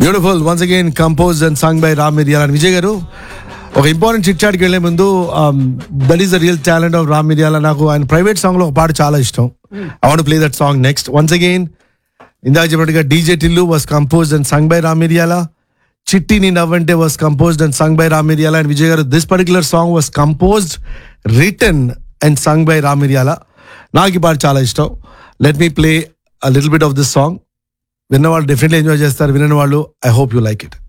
beautiful once again compose and song by Ram Miriyala Vijay garu ఒక important chit చాట్కి వెళ్లే ముందు that is the real talent of Ram Miriyala నాకు ఆయన ప్రైవేట్ సాంగ్ లో ఒక పాట చాలా ఇష్టం I want play that song next once again ఇందాక చెప్పినట్టుగా DJ Tillu was composed and sung by Ram Miriyala చిట్టి నీ నవ్వంటే was composed and sung by Ram Miriyala and Vijay garu this particular song was composed written and sung by Ram Miriyala నాకు ఈ పాట చాలా ఇష్టం let me play a little bit of this song విన్నవాళ్ళు డెఫినెట్లీ ఎంజాయ్ చేస్తారు వినని వాళ్ళు I hope you like it